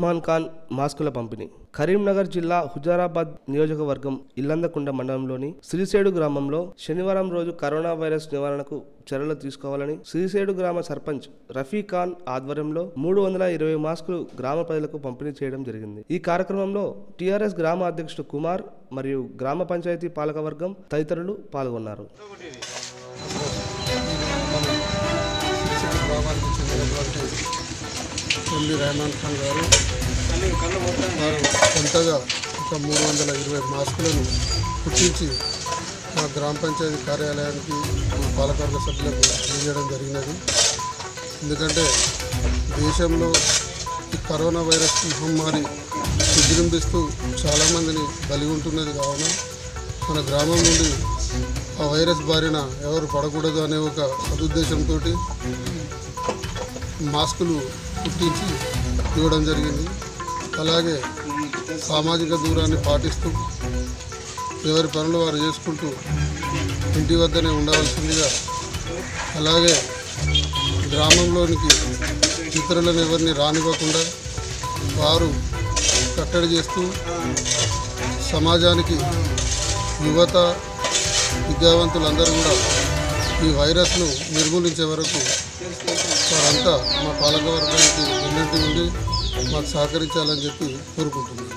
రెహమాన్ ఖాన్ మాస్కుల పంపిణీ కరీంనగర్ జిల్లా హుజారాబాద్ నియోజకవర్గం ఇల్లందకుండ మండలంలోని శ్రీసేడు గ్రామంలో శనివారం రోజు కరోనా వైరస్ నివారణకు చర్యలు తీసుకోవాలని శ్రీసేడు గ్రామ సర్పంచ్ రఫీ ఖాన్ ఆధ్వర్యంలో మూడు వందల ఇరవై మాస్కులు గ్రామ ప్రజలకు పంపిణీ చేయడం జరిగింది ఈ కార్యక్రమంలో టీఆర్ఎస్ గ్రామ అధ్యక్షుడు కుమార్ మరియు గ్రామ పంచాయతీ పాలకవర్గం తదితరులు పాల్గొన్నారు సిరిసిల్ల గ్రామానికి చెందినటువంటి ఎండి రెహమాన్ ఖాన్ గారు వారు సొంతగా ఒక మూడు వందల ఇరవై మాస్కులను పుట్టించి మా గ్రామ పంచాయతీ కార్యాలయానికి మా పాలకవర్గ సభ్యులకు అందజేయడం జరిగినది ఎందుకంటే దేశంలో ఈ కరోనా వైరస్ మహమ్మారి విజృంభిస్తూ చాలామందిని బలి ఉంటున్నది కావున మన గ్రామం నుండి ఆ వైరస్ బారిన ఎవరు పడకూడదు అనే ఒక సదుద్దేశంతో మాస్కులు కుట్టించి ఇవ్వడం జరిగింది అలాగే సామాజిక దూరాన్ని పాటిస్తూ ఎవరి పనులు వారు చేసుకుంటూ ఇంటి వద్దనే ఉండవలసిందిగా అలాగే గ్రామంలోనికి ఇతరులను ఎవరిని రానివ్వకుండా వారు కట్టడి చేస్తూ సమాజానికి యువత విద్యావంతులందరూ కూడా ఈ వైరస్ను నిర్మూలించే వరకు వారంతా మా పాలకవర్గానికి వెన్నంటి ఉండి మాకు సహకరించాలని చెప్పి కోరుకుంటున్నాను